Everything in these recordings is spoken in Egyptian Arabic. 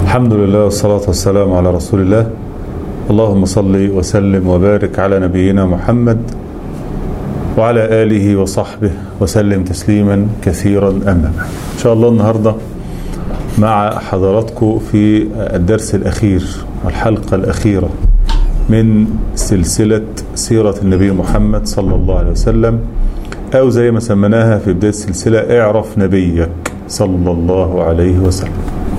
الحمد لله والصلاة والسلام على رسول الله اللهم صل وسلم وبارك على نبينا محمد وعلى آله وصحبه وسلم تسليما كثيرا أما بعد إن شاء الله النهاردة مع حضراتكم في الدرس الأخير والحلقة الأخيرة من سلسلة سيرة النبي محمد صلى الله عليه وسلم أو زي ما سميناها في بداية السلسلة اعرف نبيك صلى الله عليه وسلم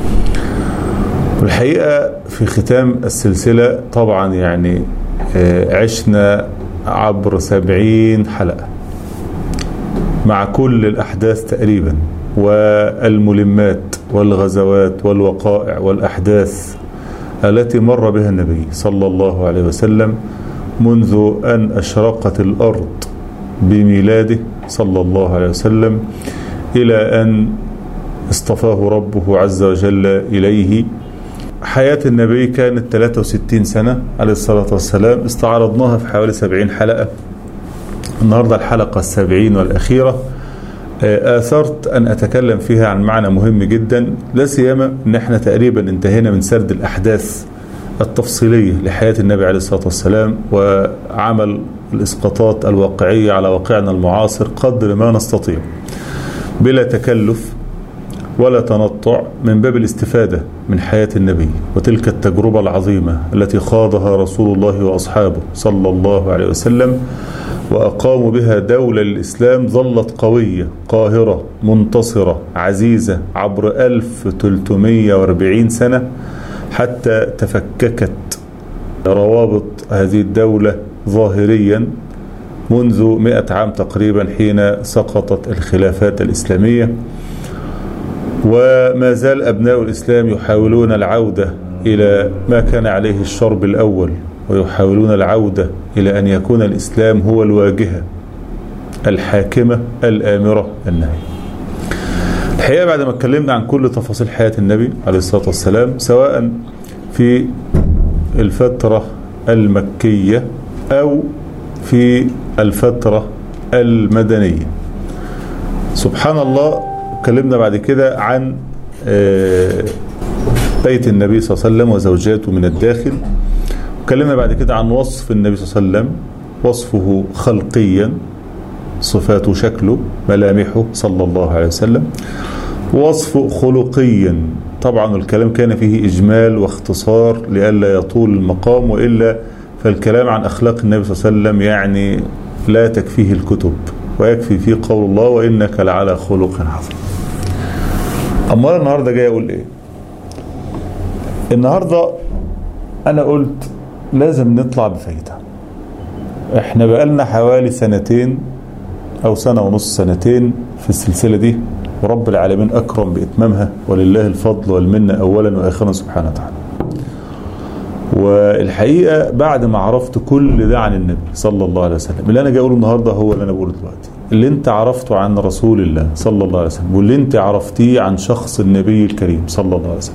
والحقيقة في ختام السلسلة طبعا يعني عشنا عبر سبعين حلقة مع كل الأحداث تقريبا والملمات والغزوات والوقائع والأحداث التي مر بها النبي صلى الله عليه وسلم منذ أن أشرقت الأرض بميلاده صلى الله عليه وسلم إلى أن اصطفاه ربه عز وجل إليه حياة النبي كانت 63 سنة عليه الصلاة والسلام استعرضناها في حوالي 70 حلقة النهاردة الحلقة السبعين والأخيرة آثرت أن أتكلم فيها عن معنى مهم جدا لا سيما أن احنا تقريبا انتهينا من سرد الأحداث التفصيلية لحياة النبي عليه الصلاة والسلام وعمل الإسقاطات الواقعية على واقعنا المعاصر قدر ما نستطيع بلا تكلف ولا تنطع من باب الاستفادة من حياة النبي وتلك التجربة العظيمة التي خاضها رسول الله وأصحابه صلى الله عليه وسلم وأقاموا بها دولة الإسلام ظلت قوية قاهرة منتصرة عزيزة عبر 1340 سنة حتى تفككت روابط هذه الدولة ظاهريا منذ مئة عام تقريبا حين سقطت الخلافات الإسلامية وما زال أبناء الإسلام يحاولون العودة إلى ما كان عليه الشرب الأول ويحاولون العودة إلى أن يكون الإسلام هو الواجهة الحاكمة الآمرة النهي الحقيقة بعد ما اتكلمنا عن كل تفاصيل حياة النبي عليه الصلاة والسلام سواء في الفترة المكية أو في الفترة المدنية سبحان الله اتكلمنا بعد كده عن بيت النبي صلى الله عليه وسلم وزوجاته من الداخل اتكلمنا بعد كده عن وصف النبي صلى الله عليه وسلم وصفه خلقيا صفاته شكله ملامحه صلى الله عليه وسلم وصفه خلقيا طبعا الكلام كان فيه إجمال واختصار لئلا يطول المقام وإلا فالكلام عن أخلاق النبي صلى الله عليه وسلم يعني لا تكفيه الكتب ويكفي فيه قول الله وإنك لعلى خلق عظيم أمال النهاردة جاي أقول إيه النهاردة أنا قلت لازم نطلع بفايدة احنا بقالنا حوالي سنتين او سنة ونص سنتين في السلسلة دي ورب العالمين اكرم باتمامها ولله الفضل والمنة اولا واخرا سبحانه وتعالى والحقيقة بعد ما عرفت كل ده عن النبي صلى الله عليه وسلم اللي انا جاي اقوله النهاردة هو اللي انا بقوله دلوقتي اللي انت عرفته عن رسول الله صلى الله عليه وسلم واللي انت عرفتيه عن شخص النبي الكريم صلى الله عليه وسلم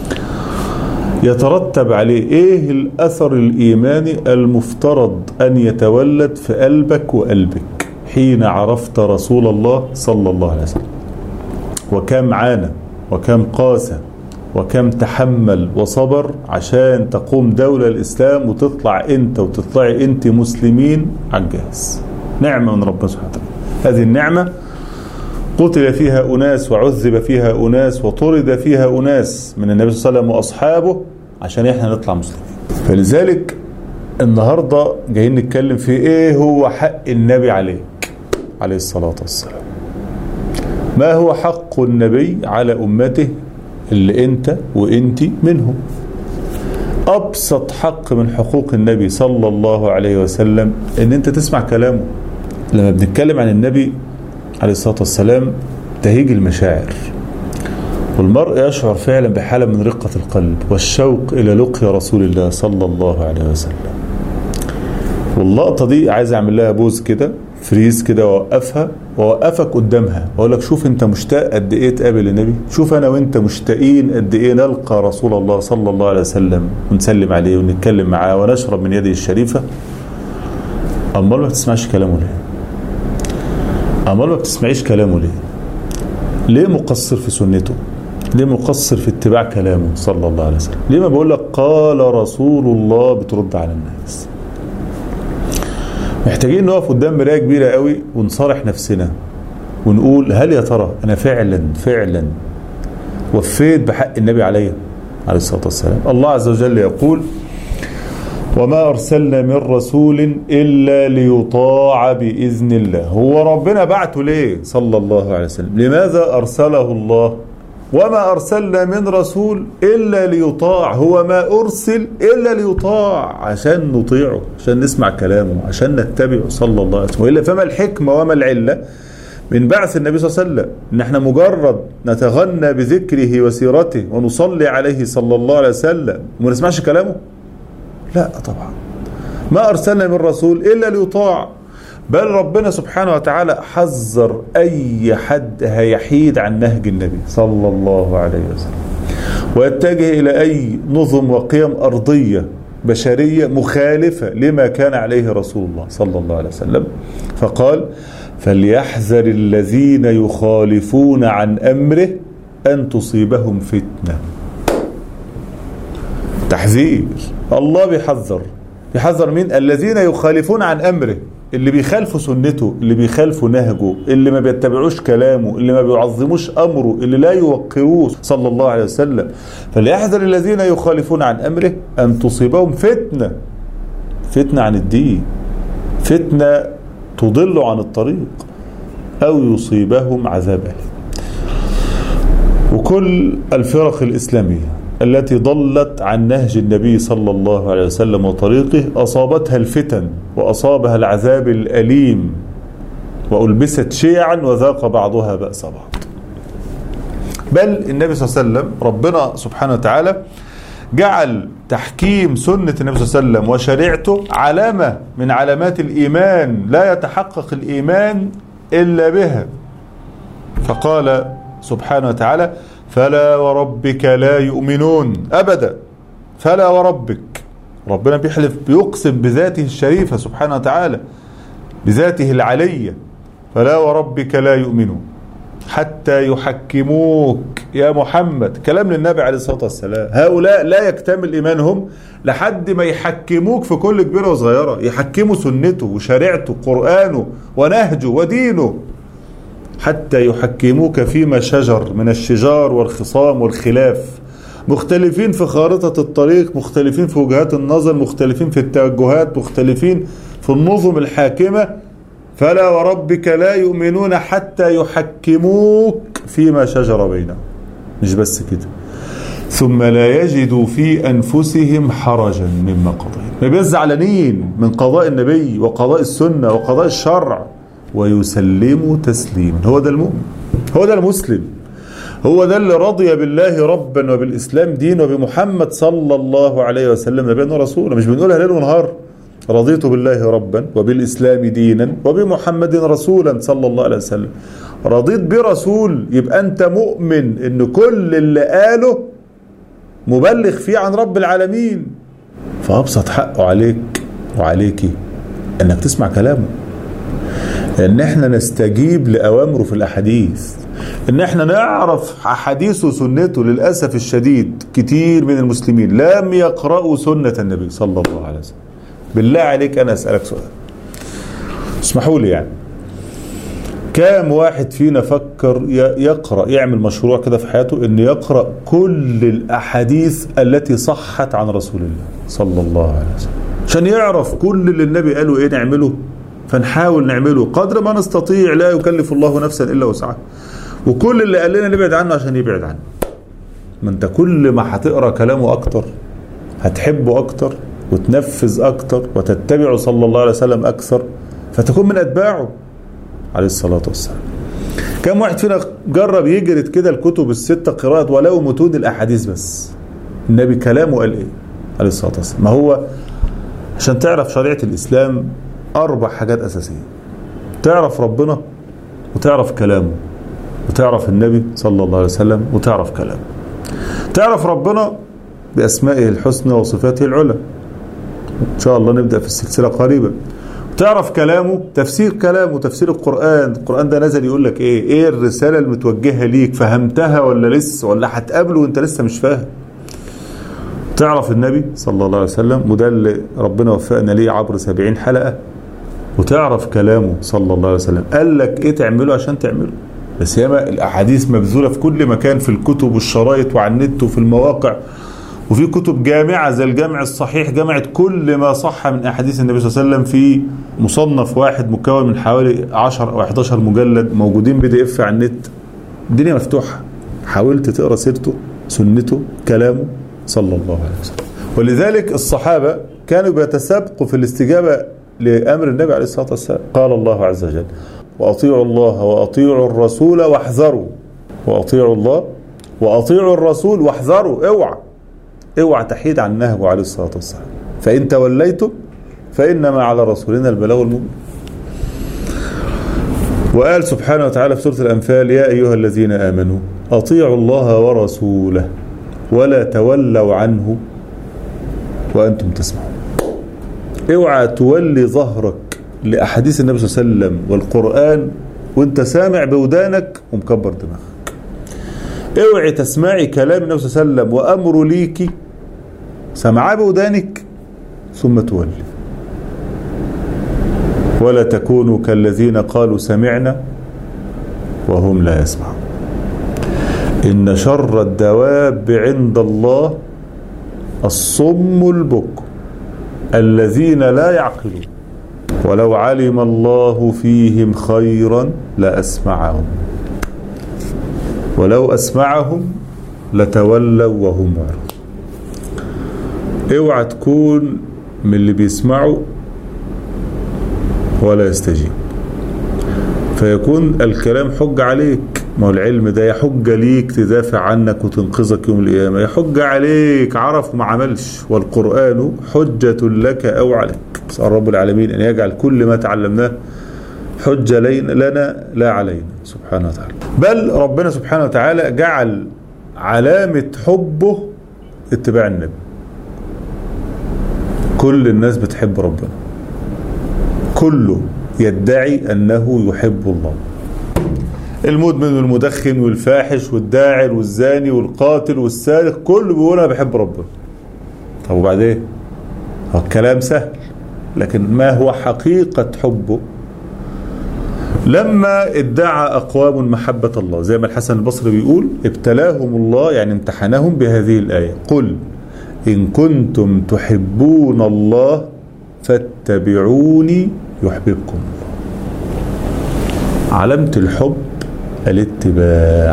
يترتب عليه ايه الاثر الايماني المفترض ان يتولد في قلبك وقلبك حين عرفت رسول الله صلى الله عليه وسلم وكم عانى وكم قاسى وكم تحمل وصبر عشان تقوم دولة الإسلام وتطلع أنت وتطلعي أنت مسلمين على الجهاز نعمة من ربنا سبحانه وتعالى هذه النعمة قتل فيها أناس وعذب فيها أناس وطرد فيها أناس من النبي صلى الله عليه وسلم وأصحابه عشان إحنا نطلع مسلمين فلذلك النهاردة جايين نتكلم في إيه هو حق النبي عليك عليه الصلاة والسلام ما هو حق النبي على أمته اللي أنت وأنت منهم أبسط حق من حقوق النبي صلى الله عليه وسلم أن أنت تسمع كلامه لما بنتكلم عن النبي عليه الصلاة والسلام تهيج المشاعر والمرء يشعر فعلا بحالة من رقة القلب والشوق إلى لقيا رسول الله صلى الله عليه وسلم واللقطة دي عايز أعمل لها بوز كده فريز كده وأوقفها وأوقفك قدامها وأقول لك شوف أنت مشتاق قد إيه تقابل النبي شوف أنا وأنت مشتاقين قد إيه نلقى رسول الله صلى الله عليه وسلم ونسلم عليه ونتكلم معاه ونشرب من يده الشريفة أمال ما بتسمعش كلامه ليه أمال ما بتسمعيش كلامه ليه ليه مقصر في سنته ليه مقصر في اتباع كلامه صلى الله عليه وسلم ليه ما بقول لك قال رسول الله بترد على الناس محتاجين نقف قدام مرايه كبيره قوي ونصارح نفسنا ونقول هل يا ترى انا فعلا فعلا وفيت بحق النبي عليه عليه الصلاه والسلام الله عز وجل يقول وما أرسلنا من رسول إلا ليطاع بإذن الله هو ربنا بعته ليه صلى الله عليه وسلم لماذا أرسله الله وما أرسلنا من رسول إلا ليطاع هو ما أرسل إلا ليطاع عشان نطيعه عشان نسمع كلامه عشان نتبعه صلى الله عليه وسلم وإلا فما الحكمة وما العلة من بعث النبي صلى الله عليه وسلم ان احنا مجرد نتغنى بذكره وسيرته ونصلي عليه صلى الله عليه وسلم وما نسمعش كلامه لا طبعا ما أرسلنا من رسول إلا ليطاع بل ربنا سبحانه وتعالى حذر أي حد هيحيد عن نهج النبي صلى الله عليه وسلم ويتجه إلى أي نظم وقيم أرضية بشرية مخالفة لما كان عليه رسول الله صلى الله عليه وسلم فقال فليحذر الذين يخالفون عن أمره أن تصيبهم فتنة تحذير الله بيحذر بيحذر مين الذين يخالفون عن امره اللي بيخالفوا سنته اللي بيخالفوا نهجه اللي ما بيتبعوش كلامه اللي ما بيعظموش امره اللي لا يوقروه صلى الله عليه وسلم فليحذر الذين يخالفون عن امره ان تصيبهم فتنه فتنه عن الدين فتنه تضل عن الطريق او يصيبهم عذاب اليم وكل الفرق الاسلاميه التي ضلت عن نهج النبي صلى الله عليه وسلم وطريقه أصابتها الفتن وأصابها العذاب الأليم وألبست شيعا وذاق بعضها بأس بعض بل النبي صلى الله عليه وسلم ربنا سبحانه وتعالى جعل تحكيم سنة النبي صلى الله عليه وسلم وشريعته علامة من علامات الإيمان لا يتحقق الإيمان إلا بها فقال سبحانه وتعالى فلا وربك لا يؤمنون ابدا فلا وربك ربنا بيحلف بيقسم بذاته الشريفه سبحانه وتعالى بذاته العليه فلا وربك لا يؤمنون حتى يحكموك يا محمد كلام للنبي عليه الصلاه والسلام هؤلاء لا يكتمل ايمانهم لحد ما يحكموك في كل كبيره وصغيره يحكموا سنته وشريعته قرانه ونهجه ودينه حتى يحكموك فيما شجر من الشجار والخصام والخلاف مختلفين في خارطة الطريق مختلفين في وجهات النظر مختلفين في التوجهات مختلفين في النظم الحاكمة فلا وربك لا يؤمنون حتى يحكموك فيما شجر بينهم مش بس كده ثم لا يجدوا في أنفسهم حرجا مما قضيت ما يبقى زعلانين من قضاء النبي وقضاء السنة وقضاء الشرع ويسلموا تسليما هو ده المؤمن هو ده المسلم هو ده اللي رضي بالله ربا وبالإسلام دين وبمحمد صلى الله عليه وسلم نبينا رسولا مش بنقولها ليل ونهار رضيت بالله ربا وبالإسلام دينا وبمحمد رسولا صلى الله عليه وسلم رضيت برسول يبقى أنت مؤمن إن كل اللي قاله مبلغ فيه عن رب العالمين فأبسط حقه عليك وعليكي إنك تسمع كلامه ان احنا نستجيب لاوامره في الاحاديث ان احنا نعرف احاديثه وسنته للاسف الشديد كتير من المسلمين لم يقرأوا سنة النبي صلى الله عليه وسلم بالله عليك انا اسألك سؤال اسمحوا لي يعني كام واحد فينا فكر يقرأ يعمل مشروع كده في حياته ان يقرأ كل الاحاديث التي صحت عن رسول الله صلى الله عليه وسلم عشان يعرف كل اللي النبي قاله ايه نعمله فنحاول نعمله قدر ما نستطيع لا يكلف الله نفسا الا وسعها وكل اللي قال لنا نبعد عنه عشان يبعد عنه ما انت كل ما هتقرا كلامه اكتر هتحبه اكتر وتنفذ اكتر وتتبعه صلى الله عليه وسلم اكثر فتكون من اتباعه عليه الصلاه والسلام كم واحد فينا جرب يجرد كده الكتب الستة قراءة ولو متون الأحاديث بس النبي كلامه قال إيه عليه الصلاة والسلام ما هو عشان تعرف شريعة الإسلام أربع حاجات أساسية تعرف ربنا وتعرف كلامه وتعرف النبي صلى الله عليه وسلم وتعرف كلامه تعرف ربنا بأسمائه الحسنى وصفاته العلى إن شاء الله نبدأ في السلسلة قريبا تعرف كلامه تفسير كلامه تفسير القرآن القرآن ده نزل يقول لك ايه ايه الرسالة المتوجهة ليك فهمتها ولا لسه ولا هتقابله وانت لسه مش فاهم تعرف النبي صلى الله عليه وسلم وده اللي ربنا وفقنا ليه عبر سبعين حلقة وتعرف كلامه صلى الله عليه وسلم قال لك ايه تعمله عشان تعمله بس ياما الاحاديث مبذوله في كل مكان في الكتب والشرايط وعلى النت وفي المواقع وفي كتب جامعه زي الجامع الصحيح جمعت كل ما صح من احاديث النبي صلى الله عليه وسلم في مصنف واحد مكون من حوالي 10 او 11 مجلد موجودين بي دي اف على النت الدنيا مفتوحه حاولت تقرا سيرته سنته كلامه صلى الله عليه وسلم ولذلك الصحابه كانوا بيتسابقوا في الاستجابه لامر النبي عليه الصلاه والسلام قال الله عز وجل واطيعوا الله واطيعوا الرسول واحذروا واطيعوا الله واطيعوا الرسول واحذروا اوعى اوعى تحيد عن نهجه عليه الصلاه والسلام فان توليتم فانما على رسولنا البلاغ المبين وقال سبحانه وتعالى في سوره الانفال يا ايها الذين امنوا اطيعوا الله ورسوله ولا تولوا عنه وانتم تسمعون اوعى تولي ظهرك لاحاديث النبي صلى الله عليه وسلم والقران وانت سامع بودانك ومكبر دماغك اوعي تسمعي كلام النبي صلى الله عليه وسلم وامره ليكي سمعاه بودانك ثم تولي ولا تكونوا كالذين قالوا سمعنا وهم لا يسمعون إن شر الدواب عند الله الصم البكم الذين لا يعقلون ولو علم الله فيهم خيرا لأسمعهم ولو أسمعهم لتولوا وهم معرضون اوعى تكون من اللي بيسمعوا ولا يستجيب فيكون الكلام حجة عليك ما هو العلم ده يا حجة ليك تدافع عنك وتنقذك يوم القيامة يا حجة عليك عرف وما عملش والقرآن حجة لك أو عليك نسأل رب العالمين أن يجعل كل ما تعلمناه حجة لنا لا علينا سبحانه وتعالى بل ربنا سبحانه وتعالى جعل علامة حبه اتباع النبي كل الناس بتحب ربنا كله يدعي أنه يحب الله المدمن والمدخن والفاحش والداعر والزاني والقاتل والسارق كله بيقول أنا بحب ربنا طب وبعدين هو الكلام سهل لكن ما هو حقيقة حبه لما ادعى أقوام محبة الله زي ما الحسن البصري بيقول ابتلاهم الله يعني امتحنهم بهذه الآية قل إن كنتم تحبون الله فاتبعوني يحببكم الله علامة الحب الاتباع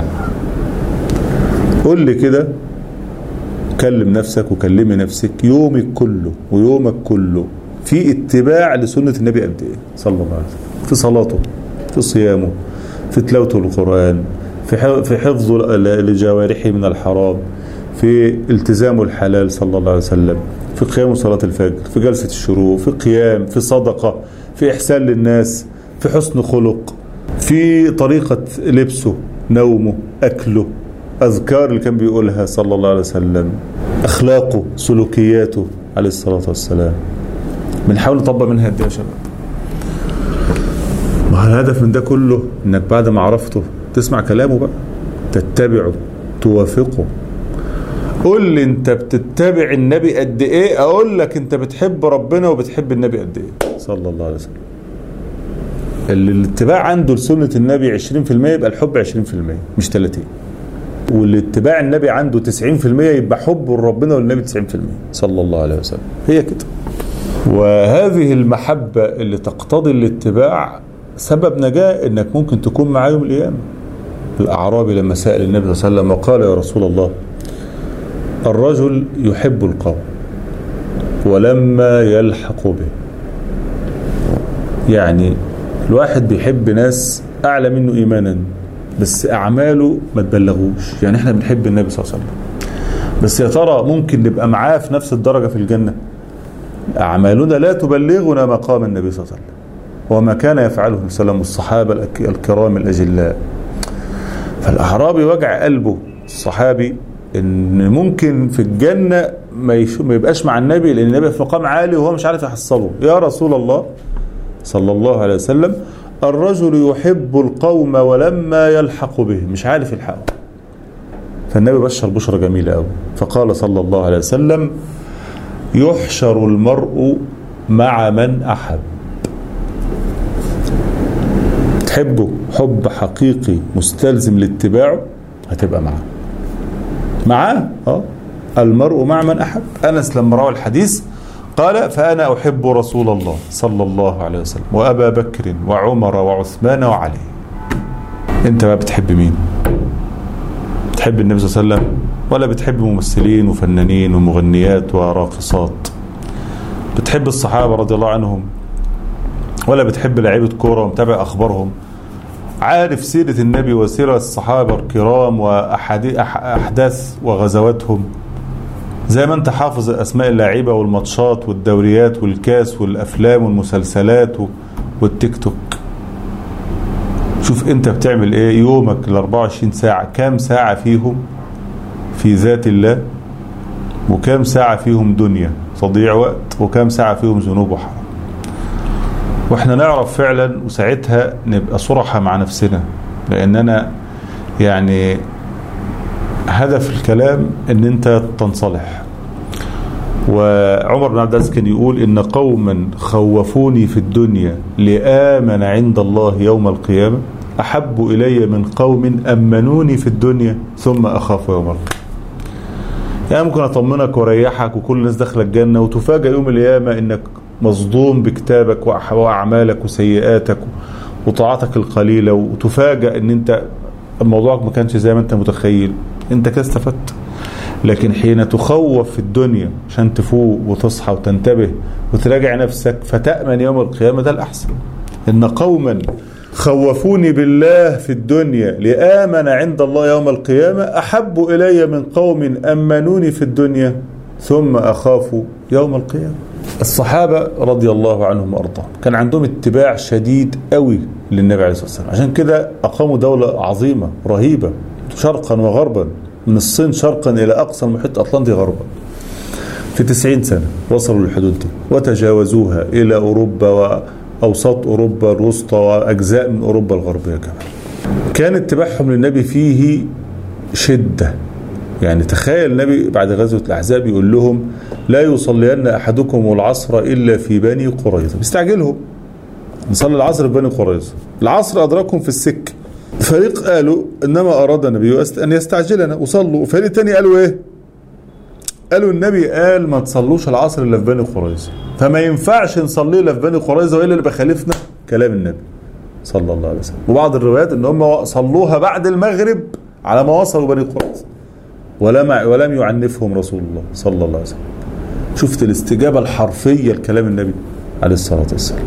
قل لي كده كلم نفسك وكلمي نفسك يومك كله ويومك كله في اتباع لسنة النبي قد ايه صلى الله عليه وسلم في صلاته في صيامه في تلاوته القرآن في في حفظه لجوارحه من الحرام في التزامه الحلال صلى الله عليه وسلم في قيام صلاة الفجر في جلسة الشروق في قيام في صدقة في إحسان للناس في حسن خلق في طريقة لبسه نومه أكله أذكار اللي كان بيقولها صلى الله عليه وسلم أخلاقه سلوكياته عليه الصلاة والسلام بنحاول نطبق منها قد يا شباب ما الهدف من ده كله انك بعد ما عرفته تسمع كلامه بقى تتبعه توافقه قول لي انت بتتبع النبي قد ايه اقول لك انت بتحب ربنا وبتحب النبي قد ايه صلى الله عليه وسلم اللي الاتباع عنده لسنة النبي 20% يبقى الحب 20% مش 30 واللي اتباع النبي عنده 90% يبقى حبه لربنا والنبي 90% صلى الله عليه وسلم هي كده وهذه المحبة اللي تقتضي الاتباع سبب نجاة انك ممكن تكون معاه يوم القيامة الأعرابي لما سأل النبي صلى الله عليه وسلم وقال يا رسول الله الرجل يحب القوم ولما يلحق به يعني الواحد بيحب ناس أعلى منه إيمانا بس أعماله ما تبلغوش يعني احنا بنحب النبي صلى الله عليه وسلم بس يا ترى ممكن نبقى معاه في نفس الدرجة في الجنة أعمالنا لا تبلغنا مقام النبي صلى الله عليه وسلم وما كان يفعله السلام الصحابة الكرام الأجلاء فالأعرابي وجع قلبه الصحابي ان ممكن في الجنة ما, يش... ما يبقاش مع النبي لان النبي في مقام عالي وهو مش عارف يحصله يا رسول الله صلى الله عليه وسلم الرجل يحب القوم ولما يلحق به مش عارف يلحقه فالنبي بشر بشرة جميلة قوي فقال صلى الله عليه وسلم يحشر المرء مع من أحب تحبه حب حقيقي مستلزم لاتباعه هتبقى معاه معاه اه المرء مع من أحب أنس لما روى الحديث قال فأنا أحب رسول الله صلى الله عليه وسلم وأبا بكر وعمر وعثمان وعلي أنت بقى بتحب مين بتحب النبي صلى الله عليه وسلم ولا بتحب ممثلين وفنانين ومغنيات وراقصات بتحب الصحابة رضي الله عنهم ولا بتحب لعيبة كورة ومتابع أخبارهم عارف سيرة النبي وسيرة الصحابة الكرام وأحداث وغزواتهم زي ما انت حافظ اسماء اللعيبه والماتشات والدوريات والكاس والافلام والمسلسلات والتيك توك شوف انت بتعمل ايه يومك ال 24 ساعه كام ساعه فيهم في ذات الله وكام ساعه فيهم دنيا تضيع وقت وكام ساعه فيهم ذنوب وحرام واحنا نعرف فعلا وساعتها نبقى صرحة مع نفسنا لاننا يعني هدف الكلام ان انت تنصلح وعمر بن عبد العزيز كان يقول ان قوما خوفوني في الدنيا لآمن عند الله يوم القيامة احب الي من قوم امنوني في الدنيا ثم اخاف يوم القيامة يعني ممكن اطمنك واريحك وكل الناس داخله الجنه وتفاجئ يوم القيامه انك مصدوم بكتابك واعمالك وسيئاتك وطاعتك القليله وتفاجئ ان انت موضوعك ما كانش زي ما انت متخيل انت كده استفدت لكن حين تخوف في الدنيا عشان تفوق وتصحى وتنتبه وتراجع نفسك فتأمن يوم القيامة ده الأحسن إن قوما خوفوني بالله في الدنيا لآمن عند الله يوم القيامة أحب إلي من قوم أمنوني في الدنيا ثم أخاف يوم القيامة الصحابة رضي الله عنهم وأرضاهم كان عندهم اتباع شديد قوي للنبي عليه الصلاة والسلام عشان كده أقاموا دولة عظيمة رهيبة شرقا وغربا من الصين شرقا إلى أقصى المحيط الأطلنطي غربا في تسعين سنة وصلوا للحدود دي وتجاوزوها إلى أوروبا وأوساط أوروبا الوسطى وأجزاء من أوروبا الغربية كمان كان اتباعهم للنبي فيه شدة يعني تخيل النبي بعد غزوة الأحزاب يقول لهم لا يصلين أحدكم العصر إلا في بني قريظة بيستعجلهم نصلي العصر في بني قريظة العصر أدركهم في السك فريق قالوا إنما أراد النبي أن يستعجلنا وصلوا وفريق تاني قالوا إيه قالوا النبي قال ما تصلوش العصر إلا في بني قريظة فما ينفعش نصلي إلا في بني قريظة وإلا اللي بخالفنا كلام النبي صلى الله عليه وسلم وبعض الروايات ان هم صلوها بعد المغرب على ما وصلوا بني قريظة ولم ولم يعنفهم رسول الله صلى الله عليه وسلم شفت الاستجابة الحرفية لكلام النبي عليه الصلاة والسلام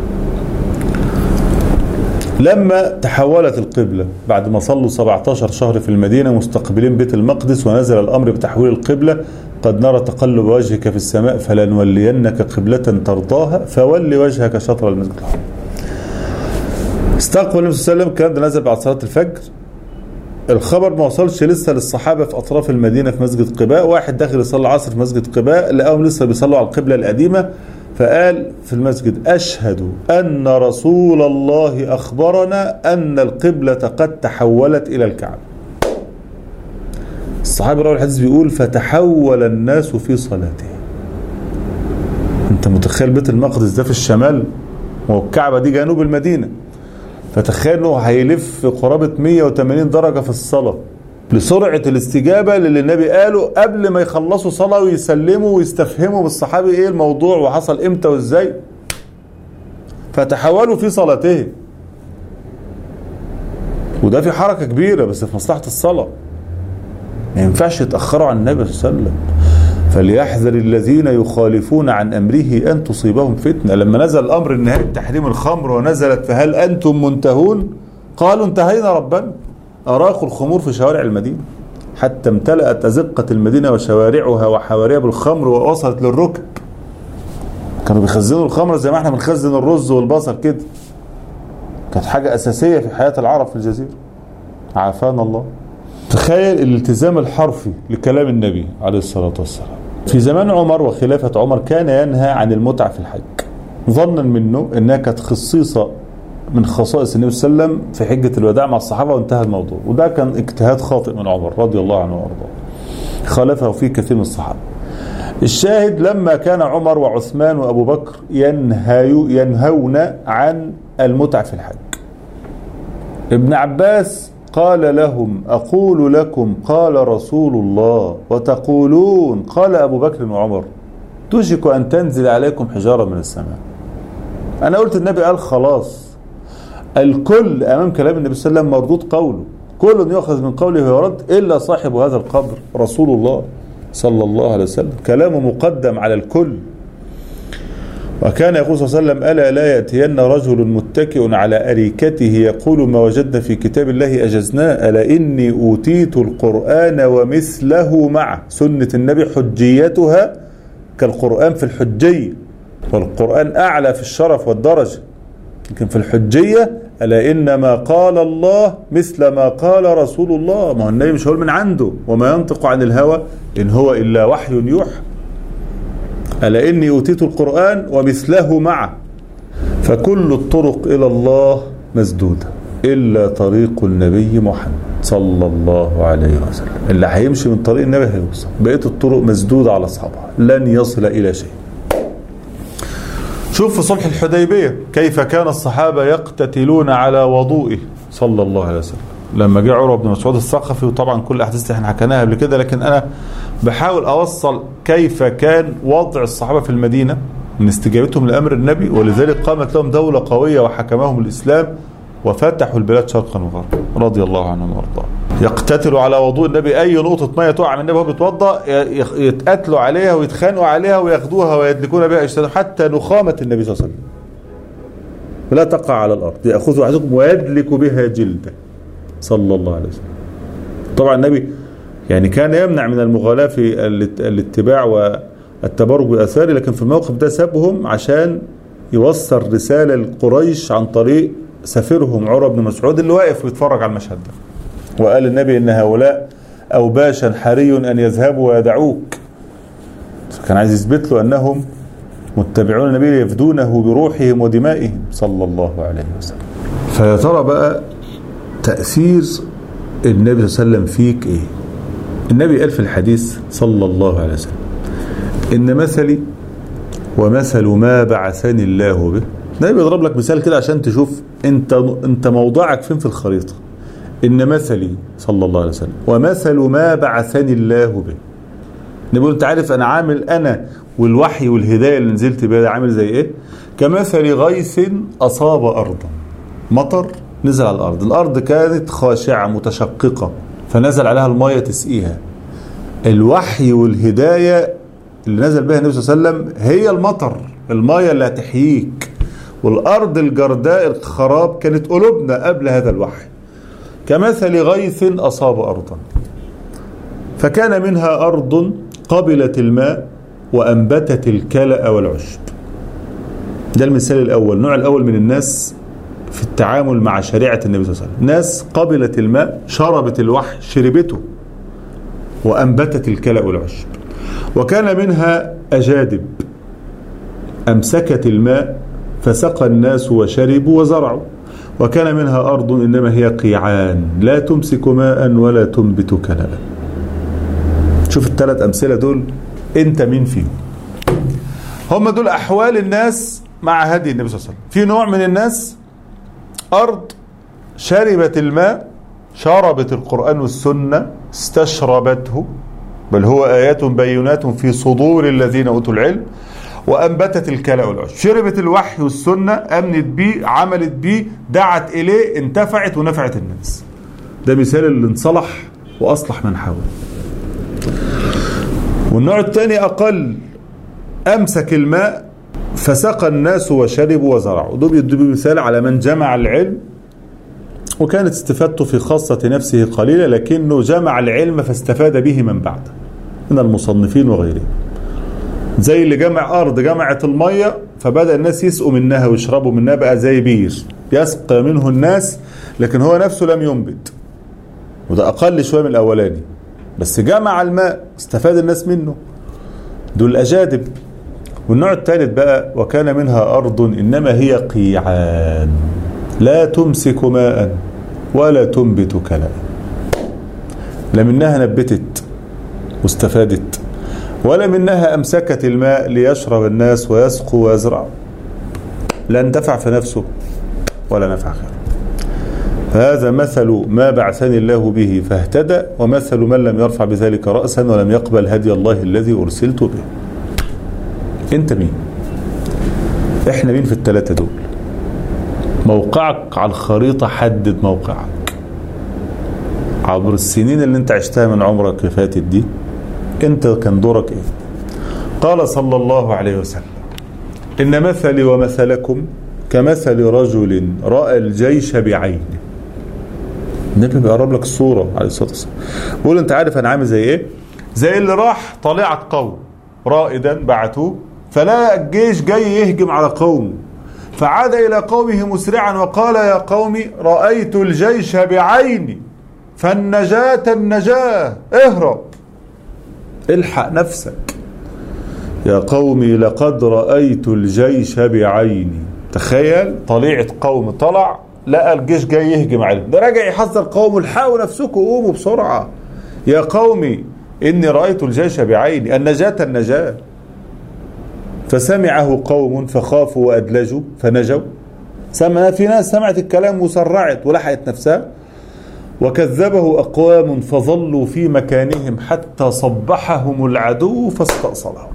لما تحولت القبلة بعد ما صلوا 17 شهر في المدينة مستقبلين بيت المقدس ونزل الأمر بتحويل القبلة قد نرى تقلب وجهك في السماء فلنولينك قبلة ترضاها فول وجهك شطر المسجد الحرام استقبل النبي صلى الله عليه وسلم الكلام ده نزل بعد صلاة الفجر الخبر ما وصلش لسه للصحابة في أطراف المدينة في مسجد قباء واحد داخل يصلي العصر في مسجد قباء لقاهم لسه بيصلوا على القبلة القديمة فقال في المسجد أشهد أن رسول الله أخبرنا أن القبلة قد تحولت إلى الكعبة الصحابي رواه الحديث بيقول فتحول الناس في صلاته انت متخيل بيت المقدس ده في الشمال والكعبة دي جنوب المدينة فتخيل انه هيلف قرابة 180 درجة في الصلاة لسرعة الاستجابة للي النبي قاله قبل ما يخلصوا صلاة ويسلموا ويستفهموا بالصحابي ايه الموضوع وحصل امتى وازاي فتحولوا في صلاتهم وده في حركة كبيرة بس في مصلحة الصلاة ما ينفعش يتأخروا عن النبي صلى الله عليه وسلم فليحذر الذين يخالفون عن أمره أن تصيبهم فتنة لما نزل الأمر النهائي بتحريم الخمر ونزلت فهل أنتم منتهون قالوا انتهينا ربنا أراقوا الخمور في شوارع المدينة حتى امتلأت أزقة المدينة وشوارعها وحواريها بالخمر ووصلت للركب كانوا بيخزنوا الخمر زي ما احنا بنخزن الرز والبصل كده كانت حاجة أساسية في حياة العرب في الجزيرة عافانا الله تخيل الالتزام الحرفي لكلام النبي عليه الصلاة والسلام في زمان عمر وخلافة عمر كان ينهى عن المتعة في الحج ظنا منه انها كانت خصيصة من خصائص النبي صلى الله عليه وسلم في حجة الوداع مع الصحابة وانتهى الموضوع وده كان اجتهاد خاطئ من عمر رضي الله عنه وارضاه خالفه فيه كثير من الصحابة الشاهد لما كان عمر وعثمان وأبو بكر ينهيو ينهون عن المتع في الحج ابن عباس قال لهم أقول لكم قال رسول الله وتقولون قال أبو بكر وعمر توشك أن تنزل عليكم حجارة من السماء أنا قلت النبي قال خلاص الكل أمام كلام النبي صلى الله عليه وسلم مردود قوله كل يؤخذ من قوله ويرد إلا صاحب هذا القبر رسول الله صلى الله عليه وسلم كلامه مقدم على الكل وكان يقول صلى الله عليه وسلم ألا لا يأتين رجل متكئ على أريكته يقول ما وجدنا في كتاب الله أجزناه ألا إني أوتيت القرآن ومثله معه سنة النبي حجيتها كالقرآن في الحجية والقرآن أعلى في الشرف والدرجة لكن في الحجية ألا إنما قال الله مثل ما قال رسول الله ما هو النبي مش هو من عنده وما ينطق عن الهوى إن هو إلا وحي يوحى ألا إني أوتيت القرآن ومثله معه فكل الطرق إلى الله مسدودة إلا طريق النبي محمد صلى الله عليه وسلم اللي هيمشي من طريق النبي هيوصل بقية الطرق مسدودة على أصحابها لن يصل إلى شيء شوف في صلح الحديبية كيف كان الصحابة يقتتلون على وضوئه صلى الله عليه وسلم لما جاء عروة بن مسعود الثقفي وطبعا كل الاحداث احنا حكيناها قبل كده لكن انا بحاول اوصل كيف كان وضع الصحابه في المدينه من استجابتهم لامر النبي ولذلك قامت لهم دوله قويه وحكمهم الاسلام وفتحوا البلاد شرقا وغربا رضي الله عنهم وارضاهم يقتتلوا على وضوء النبي اي نقطه ميه تقع من النبي وهو بيتوضا يتقاتلوا عليها ويتخانقوا عليها وياخدوها ويدلكون بها اجسادهم حتى نخامه النبي صلى الله عليه وسلم لا تقع على الارض ياخذ احدكم ويدلك بها جلده صلى الله عليه وسلم طبعا النبي يعني كان يمنع من المغالاة في الاتباع والتبرك بأثاره لكن في الموقف ده سابهم عشان يوصل رسالة لقريش عن طريق سفيرهم عروة بن مسعود اللي واقف ويتفرج على المشهد ده وقال النبي ان هؤلاء أوباشا حري أن يذهبوا ويدعوك كان عايز يثبت له أنهم متبعون النبي يفدونه بروحهم ودمائهم صلى الله عليه وسلم فيا ترى بقى تأثير النبي صلى الله عليه وسلم فيك ايه النبي قال في الحديث صلى الله عليه وسلم إن مثلي ومثل ما بعثني الله به النبي بيضرب لك مثال كده عشان تشوف انت انت موضعك فين في الخريطة إن مثلي صلى الله عليه وسلم ومثل ما بعثني الله به النبي بيقول انت عارف انا عامل انا والوحي والهدايه اللي نزلت بيها عامل زي ايه كمثل غيث اصاب ارضا مطر نزل على الارض الارض كانت خاشعه متشققه فنزل عليها المية تسقيها الوحي والهداية اللي نزل بها النبي صلى الله عليه وسلم هي المطر المية اللي هتحييك والأرض الجرداء الخراب كانت قلوبنا قبل هذا الوحي كمثل غيث أصاب أرضا فكان منها أرض قبلت الماء وأنبتت الكلأ والعشب ده المثال الأول النوع الأول من الناس في التعامل مع شريعة النبي صلى الله عليه وسلم ناس قبلت الماء شربت الوحي شربته وأنبتت الكلأ والعشب وكان منها أجادب أمسكت الماء فسقى الناس وشربوا وزرعوا وكان منها أرض إنما هي قيعان لا تمسك ماء ولا تنبت كلأ شوف الثلاث أمثلة دول أنت مين فيهم هم دول أحوال الناس مع هدي النبي صلى الله عليه وسلم في نوع من الناس أرض شربت الماء شربت القرآن والسنة استشربته بل هو آيات بينات في صدور الذين أوتوا العلم وأنبتت الكلى والعشب شربت الوحي والسنة أمنت بيه عملت بيه دعت إليه انتفعت ونفعت الناس ده مثال اللي انصلح وأصلح من حوله والنوع الثاني أقل أمسك الماء فسقى الناس وشربوا وزرعوا دول بيدوا مثال على من جمع العلم وكانت استفادته في خاصة نفسه قليلة لكنه جمع العلم فاستفاد به من بعده من المصنفين وغيرهم زي اللي جمع أرض جمعت المية فبدأ الناس يسقوا منها ويشربوا منها بقى زي بير يسقى منه الناس لكن هو نفسه لم ينبت وده أقل شوية من الأولاني بس جمع الماء استفاد الناس منه دول الأجادب والنوع الثالث بقى وكان منها أرض إنما هي قيعان لا تمسك ماء ولا تنبت كلاء لا منها نبتت واستفادت ولا منها أمسكت الماء ليشرب الناس ويسقوا ويزرعوا لا اندفع في نفسه ولا نفع غيره فهذا مثل ما بعثني الله به فاهتدى ومثل من لم يرفع بذلك رأسا ولم يقبل هدي الله الذي أرسلت به انت مين احنا مين في الثلاثة دول موقعك على الخريطة حدد موقعك عبر السنين اللي انت عشتها من عمرك اللي فاتت دي انت كان دورك ايه قال صلى الله عليه وسلم ان مثلي ومثلكم كمثل رجل رأى الجيش بعينه النبي بيقرب لك الصورة عليه الصلاة والسلام بيقول انت عارف انا عامل زي ايه زي اللي راح طليعة قوم رائدا بعتوه فلا الجيش جاي يهجم على قوم فعاد إلى قومه مسرعا وقال يا قوم رأيت الجيش بعيني فالنجاة النجاة اهرب الحق نفسك يا قومي لقد رأيت الجيش بعيني تخيل طليعة قوم طلع لقى الجيش جاي يهجم عليهم ده راجع يحذر قومه الحقوا نفسكم قوموا بسرعة يا قومي إني رأيت الجيش بعيني النجاة النجاة فسمعه قوم فخافوا وأدلجوا فنجوا سمع في ناس سمعت الكلام وسرعت ولحقت نفسها وكذبه أقوام فظلوا في مكانهم حتى صبحهم العدو فاستأصلهم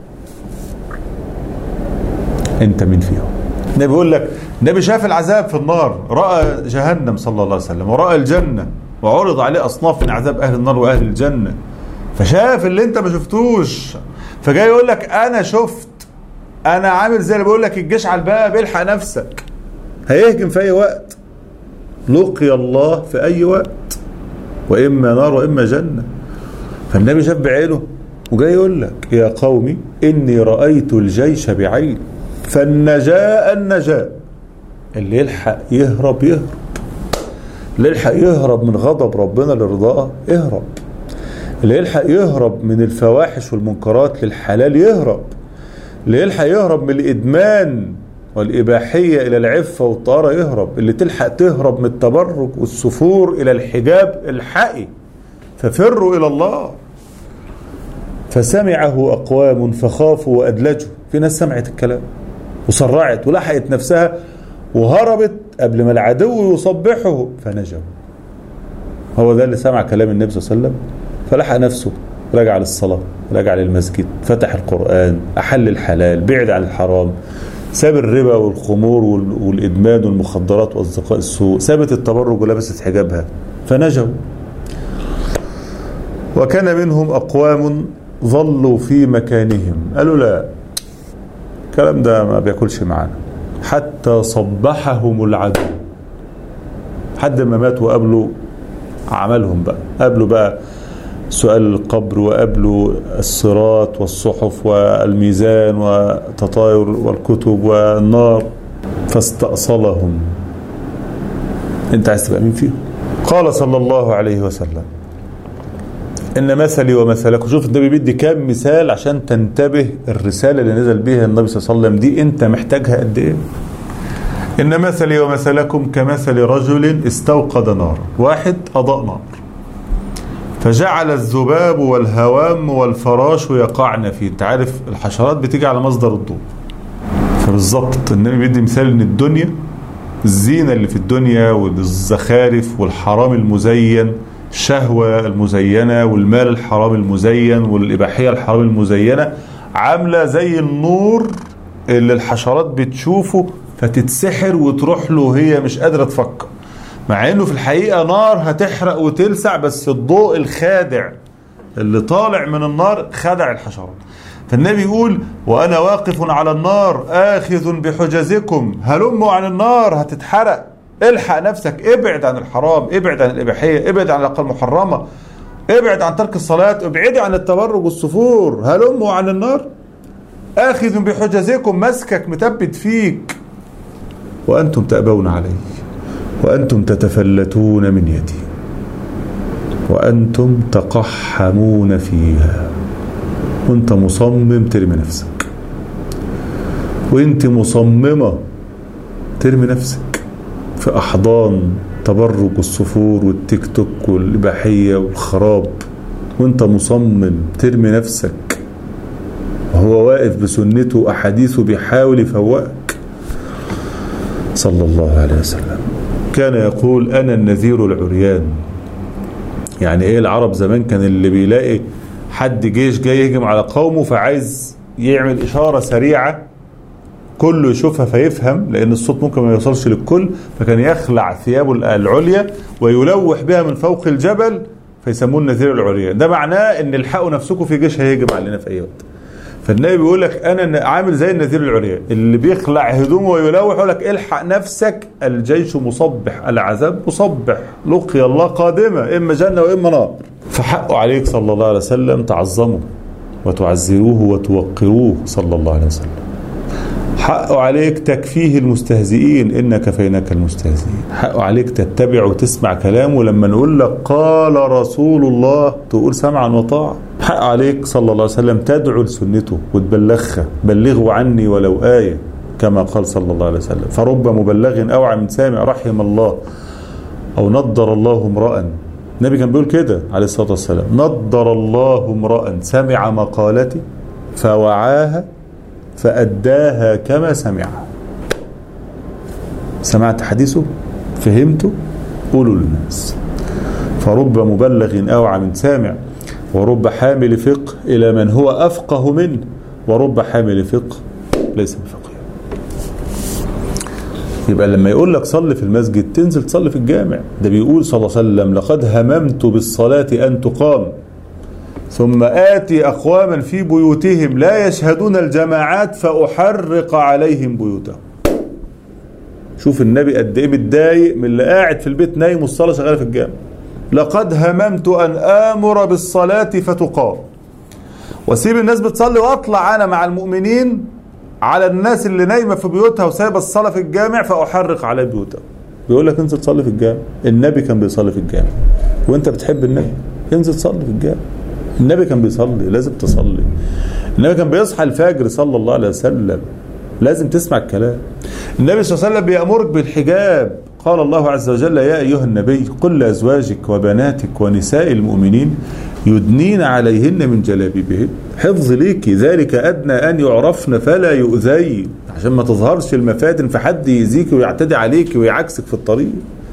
انت مين فيهم النبي بيقول لك النبي شاف العذاب في النار رأى جهنم صلى الله عليه وسلم ورأى الجنة وعرض عليه أصناف من عذاب أهل النار وأهل الجنة فشاف اللي انت ما شفتوش فجاي يقول لك أنا شفت أنا عامل زي اللي بيقول لك الجيش على الباب الحق نفسك هيهجم في أي وقت لقي الله في أي وقت وإما نار وإما جنة فالنبي شاف بعينه وجاي يقول لك يا قومي إني رأيت الجيش بعيني فالنجاء النجاء اللي يلحق يهرب يهرب اللي يلحق يهرب من غضب ربنا لرضاه اهرب اللي يلحق يهرب من الفواحش والمنكرات للحلال يهرب اللي يلحق يهرب من الإدمان والإباحية إلى العفة والطهارة يهرب اللي تلحق تهرب من التبرج والسفور إلى الحجاب الحقي ففروا إلى الله فسمعه أقوام فخافوا وأدلجوا في ناس سمعت الكلام وسرعت ولحقت نفسها وهربت قبل ما العدو يصبحه فنجوا هو ده اللي سمع كلام النبي صلى الله عليه وسلم فلحق نفسه رجع للصلاة رجع للمسجد فتح القرآن أحل الحلال بعد عن الحرام ساب الربا والخمور والإدمان والمخدرات وأصدقاء السوء سابت التبرج ولبست حجابها فنجوا وكان منهم أقوام ظلوا في مكانهم قالوا لا الكلام ده ما بياكلش معانا حتى صبحهم العدو حد ما مات وقابلوا عملهم بقى قابلوا بقى سؤال القبر وقابلوا الصراط والصحف والميزان وتطاير والكتب والنار فاستأصلهم انت عايز تبقى مين فيهم قال صلى الله عليه وسلم ان مثلي ومثلكم شوف النبي بيدي كام مثال عشان تنتبه الرساله اللي نزل بيها النبي صلى الله عليه وسلم دي انت محتاجها قد ايه ان مثلي ومثلكم كمثل رجل استوقد نارا واحد اضاء نار فجعل الذباب والهوام والفراش يقعن فيه انت عارف الحشرات بتيجي على مصدر الضوء فبالظبط النبي بيدي مثال ان الدنيا الزينه اللي في الدنيا والزخارف والحرام المزين الشهوة المزينة والمال الحرام المزين والإباحية الحرام المزينة عاملة زي النور اللي الحشرات بتشوفه فتتسحر وتروح له هي مش قادرة تفكر مع انه في الحقيقة نار هتحرق وتلسع بس الضوء الخادع اللي طالع من النار خدع الحشرات فالنبي يقول وانا واقف على النار اخذ بحجزكم هلموا عن النار هتتحرق الحق نفسك ابعد عن الحرام ابعد عن الإباحية ابعد عن الأقل المحرمة ابعد عن ترك الصلاة ابعد عن التبرج والسفور هلموا عن النار آخذ بحجزكم مسكك متبت فيك وأنتم تأبون علي وأنتم تتفلتون من يدي وأنتم تقحمون فيها وأنت مصمم ترمي نفسك وانت مصممة ترمي نفسك في أحضان تبرج الصفور والتيك توك والإباحية والخراب وانت مصمم ترمي نفسك وهو واقف بسنته وأحاديثه بيحاول يفوقك صلى الله عليه وسلم كان يقول أنا النذير العريان يعني ايه العرب زمان كان اللي بيلاقي حد جيش جاي يهجم على قومه فعايز يعمل إشارة سريعة كله يشوفها فيفهم لأن الصوت ممكن ما يوصلش للكل فكان يخلع ثيابه العليا ويلوح بها من فوق الجبل فيسموه النذير العريان ده معناه ان الحقوا نفسكم في جيش هيهجم علينا في اي وقت فالنبي بيقول لك انا عامل زي النذير العريان اللي بيخلع هدومه ويلوح يقول لك الحق نفسك الجيش مصبح العذاب مصبح لقي الله قادمه اما جنه واما نار فحقه عليك صلى الله عليه وسلم تعظمه وتعزروه وتوقروه صلى الله عليه وسلم حقه عليك تكفيه المستهزئين إن كفيناك المستهزئين حقه عليك تتبع وتسمع كلامه لما نقول لك قال رسول الله تقول سمعا وطاعة حق عليك صلى الله عليه وسلم تدعو لسنته وتبلغها بلغوا عني ولو آية كما قال صلى الله عليه وسلم فرب مبلغ أوعى من سامع رحم الله أو نضر الله امرأ النبي كان بيقول كده عليه الصلاة والسلام نضر الله امرأ سمع مقالتي فوعاها فأداها كما سمعها سمعت حديثه فهمته قولوا للناس فرب مبلغ أوعى من سامع ورب حامل فقه إلى من هو أفقه منه ورب حامل فقه ليس بفقيه يبقى لما يقول لك صلي في المسجد تنزل تصلي في الجامع ده بيقول صلى الله عليه وسلم لقد هممت بالصلاة أن تقام ثم آتي أقواما في بيوتهم لا يشهدون الجماعات فأحرق عليهم بيوتهم شوف النبي قد ايه متضايق من اللي قاعد في البيت نايم والصلاة شغالة في الجامع لقد هممت أن آمر بالصلاة فتقام واسيب الناس بتصلي واطلع انا مع المؤمنين على الناس اللي نايمه في بيوتها وسايبه الصلاه في الجامع فاحرق على بيوتها بيقول لك انزل تصلي في الجامع النبي كان بيصلي في الجامع وانت بتحب النبي انزل صلي في الجامع النبي كان بيصلي لازم تصلي النبي كان بيصحى الفجر صلى الله عليه وسلم لازم تسمع الكلام النبي صلى الله عليه وسلم بيأمرك بالحجاب قال الله عز وجل يا أيها النبي قل لأزواجك وبناتك ونساء المؤمنين يدنين عليهن من جلابيبهن حفظ ليكي ذلك أدنى أن يعرفن فلا يؤذين عشان ما تظهرش المفاتن في حد يأذيك ويعتدي عليك ويعكسك في الطريق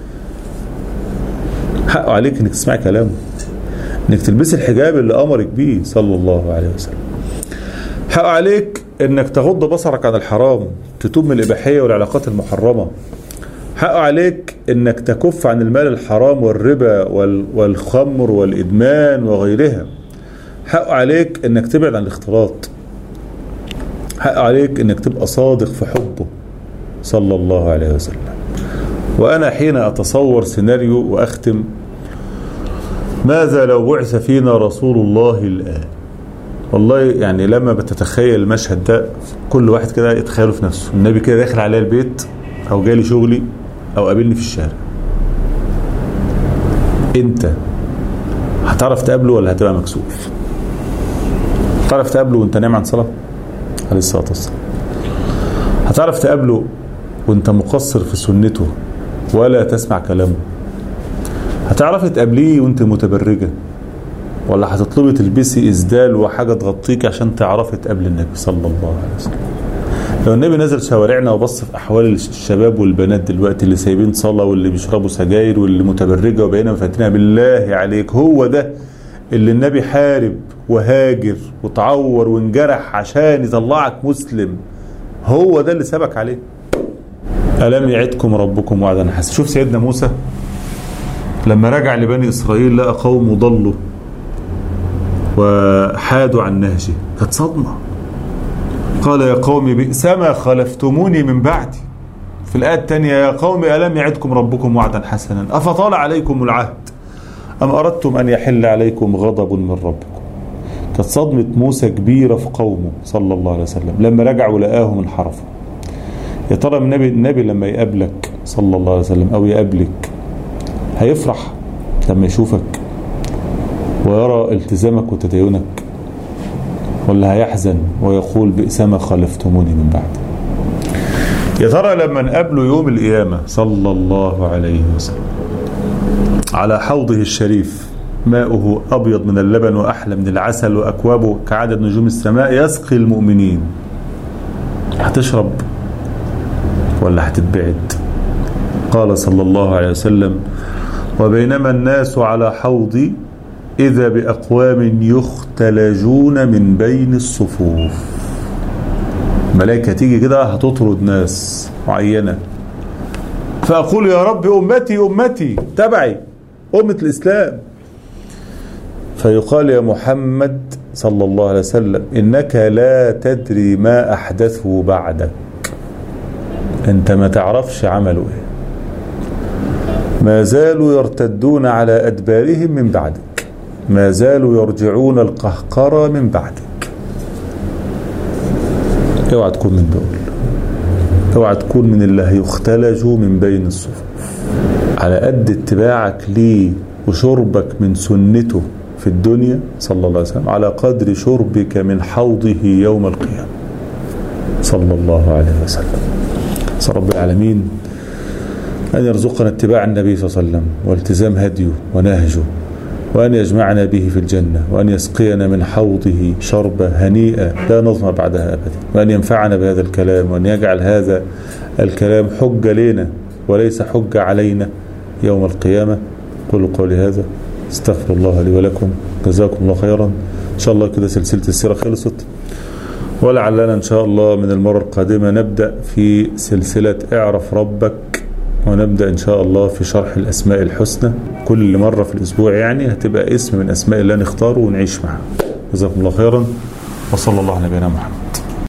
حقه عليك انك تسمعي كلامه انك تلبسي الحجاب اللي امرك بيه صلى الله عليه وسلم حق عليك انك تغض بصرك عن الحرام تتوب من الاباحيه والعلاقات المحرمه حق عليك انك تكف عن المال الحرام والربا والخمر والادمان وغيرها حق عليك انك تبعد عن الاختلاط حق عليك انك تبقى صادق في حبه صلى الله عليه وسلم وانا حين اتصور سيناريو واختم ماذا لو بعث فينا رسول الله الان والله يعني لما بتتخيل المشهد ده كل واحد كده يتخيله في نفسه النبي كده داخل عليا البيت او جالي شغلي او قابلني في الشارع انت هتعرف تقابله ولا هتبقى مكسوف هتعرف تقابله وانت نايم عن صلاه عليه الصلاه والسلام هتعرف تقابله وانت مقصر في سنته ولا تسمع كلامه هتعرفي تقابليه وانت متبرجه ولا هتطلبي تلبسي اسدال وحاجه تغطيك عشان تعرفي تقابلي النبي صلى الله عليه وسلم لو النبي نزل شوارعنا وبص في احوال الشباب والبنات دلوقتي اللي سايبين صلاه واللي بيشربوا سجاير واللي متبرجه وبقينا مفاتنها بالله عليك هو ده اللي النبي حارب وهاجر وتعور وانجرح عشان يطلعك مسلم هو ده اللي سبك عليه ألم يعدكم ربكم وعدا حسنا شوف سيدنا موسى لما رجع لبني إسرائيل لقى قوم ضلوا وحادوا عن نهجه كانت صدمة قال يا قوم بئس ما خلفتموني من بعدي في الآية الثانية يا قوم ألم يعدكم ربكم وعدا حسنا أفطال عليكم العهد أم أردتم أن يحل عليكم غضب من ربكم كانت صدمة موسى كبيرة في قومه صلى الله عليه وسلم لما رجع ولقاهم انحرفوا يا ترى النبي النبي لما يقابلك صلى الله عليه وسلم أو يقابلك هيفرح لما يشوفك ويرى التزامك وتدينك ولا هيحزن ويقول بئس ما خلفتموني من بعد يا ترى لما نقابله يوم القيامة صلى الله عليه وسلم على حوضه الشريف ماؤه أبيض من اللبن وأحلى من العسل وأكوابه كعدد نجوم السماء يسقي المؤمنين هتشرب ولا هتتبعد قال صلى الله عليه وسلم وبينما الناس على حوضي إذا بأقوام يختلجون من بين الصفوف ملائكة تيجي كده هتطرد ناس معينة فأقول يا رب أمتي أمتي تبعي أمة الإسلام فيقال يا محمد صلى الله عليه وسلم إنك لا تدري ما أحدثه بعدك أنت ما تعرفش عملوا إيه ما زالوا يرتدون على أدبارهم من بعدك ما زالوا يرجعون القهقرة من بعدك اوعى تكون من دول اوعى تكون من اللي هيختلجوا من بين الصفوف على قد اتباعك ليه وشربك من سنته في الدنيا صلى الله عليه وسلم على قدر شربك من حوضه يوم القيامة صلى الله عليه وسلم صلى رب العالمين أن يرزقنا اتباع النبي صلى الله عليه وسلم والتزام هديه ونهجه وأن يجمعنا به في الجنة وأن يسقينا من حوضه شربة هنيئة لا نظمى بعدها أبدا وأن ينفعنا بهذا الكلام وأن يجعل هذا الكلام حجة لنا وليس حجة علينا يوم القيامة قولوا قولي هذا استغفر الله لي ولكم جزاكم الله خيرا إن شاء الله كده سلسلة السيرة خلصت ولعلنا إن شاء الله من المرة القادمة نبدأ في سلسلة اعرف ربك ونبدأ إن شاء الله في شرح الأسماء الحسنى كل مرة في الأسبوع يعني هتبقى اسم من أسماء الله نختاره ونعيش معها جزاكم الله خيرا وصلى الله على نبينا محمد